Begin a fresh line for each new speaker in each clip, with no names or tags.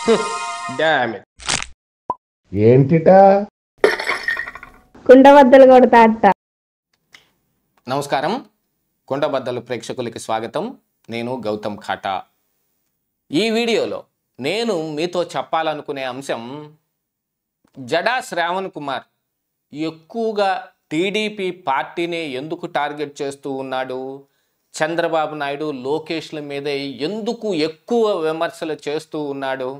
dam
ఏంటిటా
కుండబద్దలు కొడతా అట్ట
నమస్కారం కొండబద్దలు ప్రేక్షకులకి స్వాగతం నేను గౌతమ్ ఖాటా ఈ వీడియోలో నేను మీతో చెప్పాలనుకునే అంశం జడా శ్రావణ్ కుమార్ ఎక్కువగా టీడీపీ పార్టీని ఎందుకు టార్గెట్ చేస్తూ ఉన్నాడు చంద్రబాబు నాయుడు లోకేష్ల మీద ఎందుకు ఎక్కువ విమర్శలు చేస్తూ ఉన్నాడు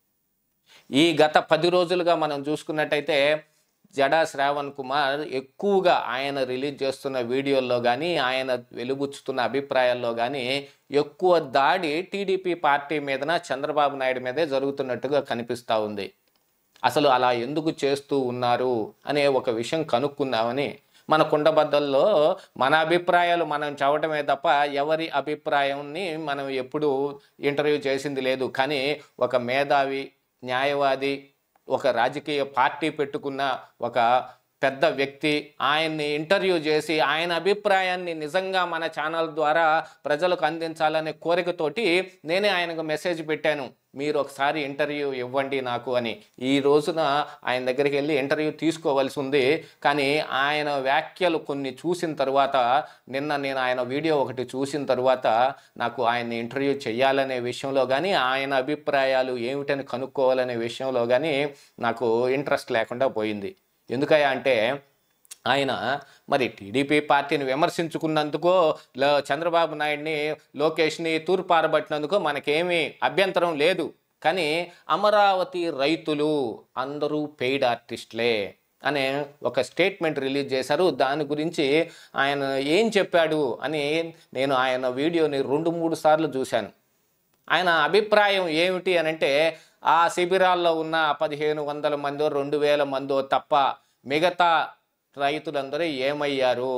ఈ గత పది రోజులుగా మనం చూసుకున్నట్టయితే జడా శ్రావణ్ కుమార్ ఎక్కువగా ఆయన రిలీజ్ చేస్తున్న వీడియోల్లో కానీ ఆయన వెలుబుచ్చుతున్న అభిప్రాయాల్లో కానీ ఎక్కువ దాడి టీడీపీ పార్టీ మీదన చంద్రబాబు నాయుడు మీదే జరుగుతున్నట్టుగా కనిపిస్తూ ఉంది అసలు అలా ఎందుకు చేస్తూ ఉన్నారు అనే ఒక విషయం కనుక్కుందామని మన కుండబద్దల్లో మన అభిప్రాయాలు మనం చదవటమే తప్ప ఎవరి అభిప్రాయాన్ని మనం ఎప్పుడు ఇంటర్వ్యూ చేసింది లేదు కానీ ఒక మేధావి న్యాయవాది ఒక రాజకీయ పార్టీ పెట్టుకున్న ఒక పెద్ద వ్యక్తి ఆయన్ని ఇంటర్వ్యూ చేసి ఆయన అభిప్రాయాన్ని నిజంగా మన ఛానల్ ద్వారా ప్రజలకు అందించాలనే కోరికతోటి నేనే ఆయనకు మెసేజ్ పెట్టాను మీరు ఒకసారి ఇంటర్వ్యూ ఇవ్వండి నాకు అని ఈ రోజున ఆయన దగ్గరికి వెళ్ళి ఇంటర్వ్యూ తీసుకోవాల్సి ఉంది కానీ ఆయన వ్యాఖ్యలు కొన్ని చూసిన తర్వాత నిన్న నేను ఆయన వీడియో ఒకటి చూసిన తర్వాత నాకు ఆయన్ని ఇంటర్వ్యూ చేయాలనే విషయంలో కానీ ఆయన అభిప్రాయాలు ఏమిటని కనుక్కోవాలనే విషయంలో కానీ నాకు ఇంట్రెస్ట్ లేకుండా పోయింది ఎందుకయ్యా అంటే ఆయన మరి టీడీపీ పార్టీని విమర్శించుకున్నందుకో ల- చంద్రబాబు నాయుడిని లోకేష్ని తూర్పారబట్టినందుకో మనకేమీ అభ్యంతరం లేదు కానీ అమరావతి రైతులు అందరూ పెయిడ్ ఆర్టిస్టులే అనే ఒక స్టేట్మెంట్ రిలీజ్ చేశారు దాని గురించి ఆయన ఏం చెప్పాడు అని నేను ఆయన వీడియోని రెండు మూడు సార్లు చూశాను ఆయన అభిప్రాయం ఏమిటి అని అంటే ఆ శిబిరాల్లో ఉన్న పదిహేను వందల మందో రెండు వేల మందో తప్ప మిగతా రైతులందరూ ఏమయ్యారు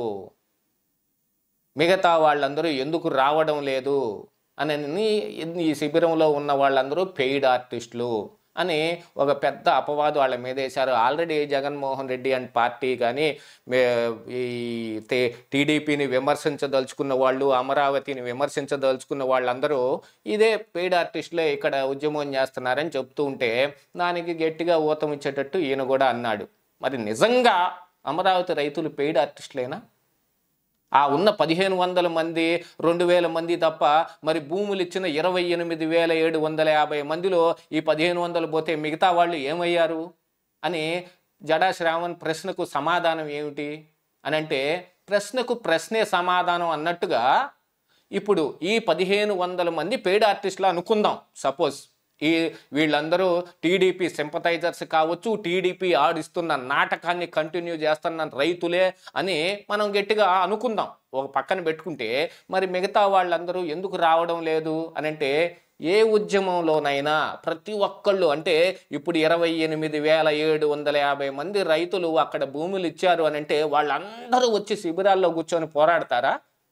మిగతా వాళ్ళందరూ ఎందుకు రావడం లేదు అని ఈ శిబిరంలో ఉన్న వాళ్ళందరూ పెయిడ్ ఆర్టిస్టులు అని ఒక పెద్ద అపవాదు వాళ్ళ మీద వేశారు already Jaganmohan Reddy and party కానీ మే- ఈ తే- టీడీపీని విమర్శించదలుచుకున్న వాళ్ళు అమరావతిని విమర్శించదలుచుకున్న వాళ్ళందరూ ఇదే పెయిడ్ ఆర్టిస్టులే ఇక్కడ ఉద్యమం చేస్తున్నారని చెప్తూ ఉంటే దానికి గట్టిగా ఊతం ఇచ్చేటట్టు ఈయన కూడా అన్నాడు మరి నిజంగా అమరావతి రైతులు పెయిడ్ ఆర్టిస్టులేనా ఆ ఉన్న పదిహేను వందల మంది రెండు వేల మంది తప్ప మరి భూములు ఇచ్చిన ఇరవై ఎనిమిది వేల ఏడు వందల యాభై మందిలో ఈ పదిహేను వందలు పోతే మిగతా వాళ్ళు ఏమయ్యారు అని జడా శ్రావణ్ ప్రశ్నకు సమాధానం ఏమిటి అని అంటే ప్రశ్నకు ప్రశ్నే సమాధానం అన్నట్టుగా ఇప్పుడు ఈ పదిహేను వందల మంది పెయిడ్ ఆర్టిస్టులు అనుకుందాం సపోజ్ ఈ వీళ్ళందరూ టీడీపీ సింపతైజర్స్ కావచ్చు టీడీపీ ఆడిస్తున్న నాటకాన్ని కంటిన్యూ చేస్తున్న రైతులే అని మనం గట్టిగా అనుకుందాం ఒక పక్కన పెట్టుకుంటే మరి మిగతా వాళ్ళందరూ ఎందుకు రావడం లేదు అని అంటే ఏ ఉద్యమంలోనైనా ప్రతి ఒక్కళ్ళు అంటే ఇప్పుడు ఇరవై ఎనిమిది వేల ఏడు వందల యాభై మంది రైతులు అక్కడ భూములు ఇచ్చారు అని అంటే వాళ్ళందరూ వచ్చి శిబిరాల్లో కూర్చొని పోరాడతారా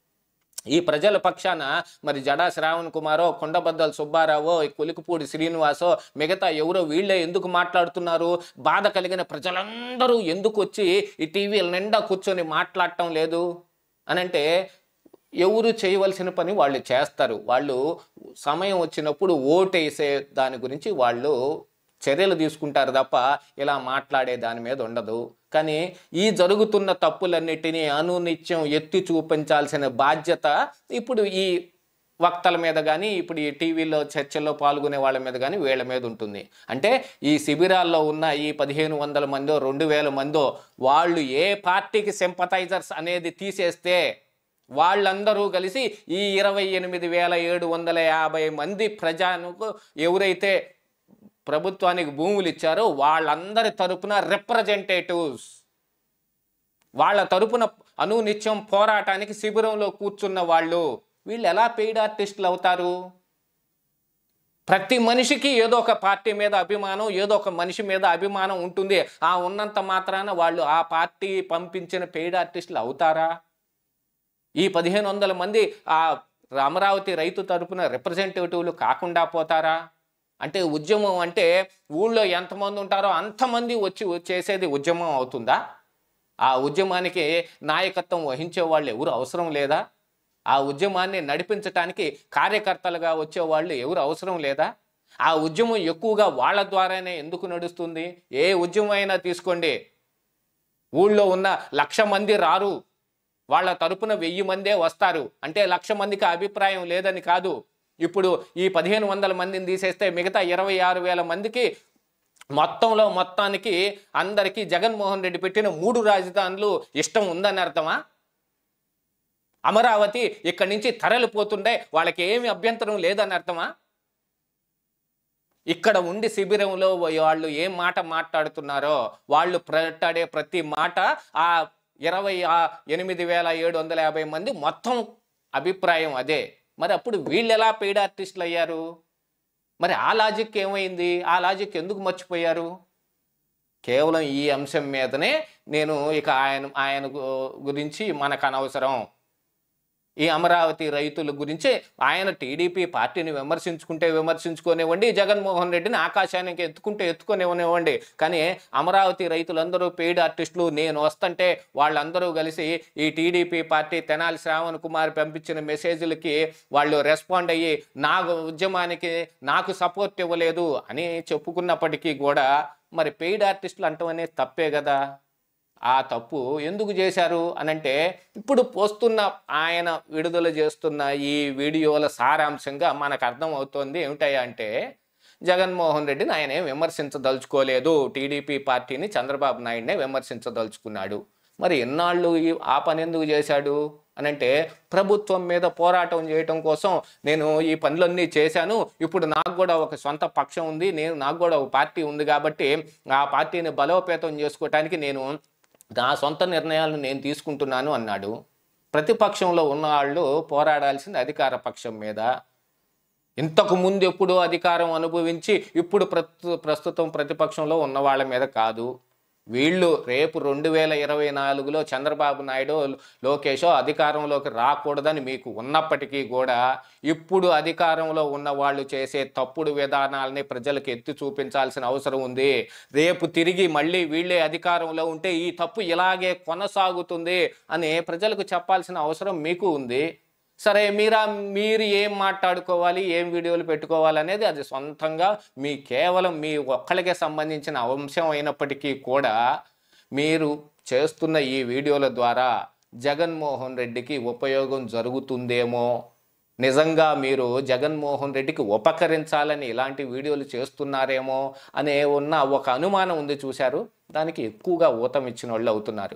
ఈ ప్రజల పక్షాన మరి జడా శ్రావణ్ కుమారో కొండబద్దల సుబ్బారావో ఈ కొలికిపూడి శ్రీనివాసో మిగతా ఎవరో వీళ్ళే ఎందుకు మాట్లాడుతున్నారు బాధ కలిగిన ప్రజలందరూ ఎందుకు వచ్చి ఈ టీవీల నిండా కూర్చొని మాట్లాడటం లేదు అని అంటే ఎవరు చేయవలసిన పని వాళ్ళు చేస్తారు వాళ్ళు సమయం వచ్చినప్పుడు ఓటేసే దాని గురించి వాళ్ళు చర్యలు తీసుకుంటారు తప్ప ఇలా మాట్లాడే దాని మీద ఉండదు కానీ ఈ జరుగుతున్న తప్పులన్నిటినీ అనునిత్యం ఎత్తి చూపించాల్సిన బాధ్యత ఇప్పుడు ఈ వక్తల మీద కానీ ఇప్పుడు ఈ టీవీలో చర్చల్లో పాల్గొనే వాళ్ళ మీద కానీ వీళ్ళ మీద ఉంటుంది అంటే ఈ శిబిరాల్లో ఉన్న ఈ పదిహేను వందల మందో రెండు వేల మందో వాళ్ళు ఏ పార్టీకి సింపతైజర్స్ అనేది తీసేస్తే వాళ్ళందరూ కలిసి ఈ ఇరవై ఎనిమిది వేల ఏడు వందల యాభై మంది ప్రజలకు ఎవరైతే ప్రభుత్వానికి భూములు ఇచ్చారో వాళ్ళందరి తరపున రిప్రజెంటేటివ్స్ వాళ్ళ తరపున అనునిత్యం పోరాటానికి శిబిరంలో కూర్చున్న వాళ్ళు వీళ్ళు ఎలా పెయిడ్ ఆర్టిస్టులు అవుతారు ప్రతి మనిషికి ఏదో ఒక పార్టీ మీద అభిమానం ఏదో ఒక మనిషి మీద అభిమానం ఉంటుంది ఆ ఉన్నంత మాత్రాన వాళ్ళు ఆ పార్టీ పంపించిన పెయిడ్ ఆర్టిస్టులు అవుతారా ఈ పదిహేను వందల మంది ఆ అమరావతి రైతు తరపున రిప్రజెంటేటివ్లు కాకుండా పోతారా అంటే ఉద్యమం అంటే ఊళ్ళో ఎంతమంది ఉంటారో అంతమంది వచ్చి చేసేది ఉద్యమం అవుతుందా ఆ ఉద్యమానికి నాయకత్వం వహించే వాళ్ళు ఎవరు అవసరం లేదా ఆ ఉద్యమాన్ని నడిపించటానికి కార్యకర్తలుగా వచ్చే వాళ్ళు ఎవరు అవసరం లేదా ఆ ఉద్యమం ఎక్కువగా వాళ్ళ ద్వారానే ఎందుకు నడుస్తుంది ఏ ఉద్యమం అయినా తీసుకోండి ఊళ్ళో ఉన్న లక్ష మంది రారు వాళ్ళ తరపున వెయ్యి మందే వస్తారు అంటే లక్ష మందికి అభిప్రాయం లేదని కాదు ఇప్పుడు ఈ పదిహేను వందల మందిని తీసేస్తే మిగతా ఇరవై ఆరు వేల మందికి మొత్తంలో మొత్తానికి అందరికీ జగన్మోహన్ రెడ్డి పెట్టిన మూడు రాజధానులు ఇష్టం ఉందని అర్థమా అమరావతి ఇక్కడి నుంచి తరలిపోతుండే వాళ్ళకి ఏమి అభ్యంతరం లేదని అర్థమా ఇక్కడ ఉండి శిబిరంలో వాళ్ళు ఏం మాట మాట్లాడుతున్నారో వాళ్ళు మాట్లాడే ప్రతి మాట ఆ ఇరవై ఆ ఎనిమిది వేల ఏడు వందల యాభై మంది మొత్తం అభిప్రాయం అదే మరి అప్పుడు వీళ్ళు ఎలా పెయిడ్ ఆర్టిస్టులు అయ్యారు మరి ఆ లాజిక్ ఏమైంది ఆ లాజిక్ ఎందుకు మర్చిపోయారు కేవలం ఈ అంశం మీదనే నేను ఇక ఆయన ఆయన గు- గురించి మనకు అనవసరం ఈ అమరావతి రైతుల గురించి ఆయన టీడీపీ పార్టీని విమర్శించుకుంటే విమర్శించుకోనివ్వండి జగన్మోహన్ రెడ్డిని ఆకాశానికి ఎత్తుకుంటే ఎత్తుకునివ్వనివ్వండి కానీ అమరావతి రైతులందరూ పెయిడ్ ఆర్టిస్టులు నేను వస్తుంటే వాళ్ళందరూ కలిసి ఈ టీడీపీ పార్టీ తెనాలి శ్రావణ్ కుమార్ పంపించిన మెసేజ్లకి వాళ్ళు రెస్పాండ్ అయ్యి నా ఉద్యమానికి నాకు సపోర్ట్ ఇవ్వలేదు అని చెప్పుకున్నప్పటికీ కూడా మరి పెయిడ్ ఆర్టిస్టులు అంటాం అనేది తప్పే కదా ఆ తప్పు ఎందుకు చేశారు అనంటే ఇప్పుడు పోస్తున్న ఆయన విడుదల చేస్తున్న ఈ వీడియోల సారాంశంగా మనకు అర్థం అవుతోంది ఏమిటయ్యా అంటే జగన్మోహన్ రెడ్డిని ఆయన ఏం విమర్శించదలుచుకోలేదు టీడీపీ పార్టీని చంద్రబాబు నాయుడినే విమర్శించదలుచుకున్నాడు మరి ఎన్నాళ్ళు ఈ ఆ పని ఎందుకు చేశాడు అనంటే ప్రభుత్వం మీద పోరాటం చేయటం కోసం నేను ఈ పనులన్నీ చేశాను ఇప్పుడు నాకు కూడా ఒక సొంత పక్షం ఉంది నేను నాకు కూడా ఒక పార్టీ ఉంది కాబట్టి ఆ పార్టీని బలోపేతం చేసుకోవటానికి నేను నా సొంత నిర్ణయాలను నేను తీసుకుంటున్నాను అన్నాడు ప్రతిపక్షంలో ఉన్న వాళ్ళు పోరాడాల్సింది అధికార పక్షం మీద ఇంతకు ముందు ఎప్పుడు అధికారం అనుభవించి ఇప్పుడు ప్రస్తు ప్రస్తుతం ప్రతిపక్షంలో ఉన్న వాళ్ళ మీద కాదు వీళ్ళు రేపు రెండు వేల ఇరవై నాలుగులో చంద్రబాబు నాయుడు లోకేషో అధికారంలోకి రాకూడదని మీకు ఉన్నప్పటికీ కూడా ఇప్పుడు అధికారంలో ఉన్న వాళ్ళు చేసే తప్పుడు విధానాలని ప్రజలకు ఎత్తి చూపించాల్సిన అవసరం ఉంది రేపు తిరిగి మళ్ళీ వీళ్ళే అధికారంలో ఉంటే ఈ తప్పు ఇలాగే కొనసాగుతుంది అని ప్రజలకు చెప్పాల్సిన అవసరం మీకు ఉంది సరే మీరా మీరు ఏం మాట్లాడుకోవాలి ఏం వీడియోలు పెట్టుకోవాలి అనేది అది సొంతంగా మీ కేవలం మీ ఒక్కళ్ళకే సంబంధించిన అంశం అయినప్పటికీ కూడా మీరు చేస్తున్న ఈ వీడియోల ద్వారా జగన్మోహన్ రెడ్డికి ఉపయోగం జరుగుతుందేమో నిజంగా మీరు జగన్మోహన్ రెడ్డికి ఉపకరించాలని ఇలాంటి వీడియోలు చేస్తున్నారేమో అనే ఉన్న ఒక అనుమానం ఉంది చూశారు దానికి ఎక్కువగా ఊతం ఇచ్చిన వాళ్ళు అవుతున్నారు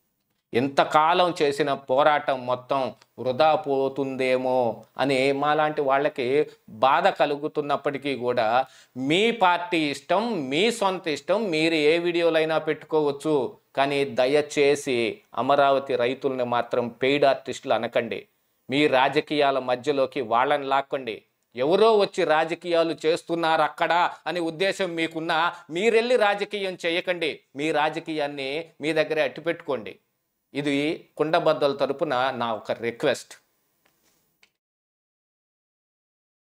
ఇంతకాలం చేసిన పోరాటం మొత్తం వృధా పోతుందేమో అని మాలాంటి వాళ్ళకి బాధ కలుగుతున్నప్పటికీ కూడా మీ పార్టీ ఇష్టం మీ సొంత ఇష్టం మీరు ఏ వీడియోలైనా పెట్టుకోవచ్చు కానీ దయచేసి అమరావతి రైతుల్ని మాత్రం పెయిడ్ ఆర్టిస్టులు అనకండి మీ రాజకీయాల మధ్యలోకి వాళ్ళని లాక్కండి ఎవరో వచ్చి రాజకీయాలు చేస్తున్నారు అక్కడ అనే ఉద్దేశం మీకున్నా మీరెళ్ళి రాజకీయం చేయకండి మీ రాజకీయాన్ని మీ దగ్గరే అట్టు పెట్టుకోండి ఇది కుండబద్దల తరపున నా ఒక రిక్వెస్ట్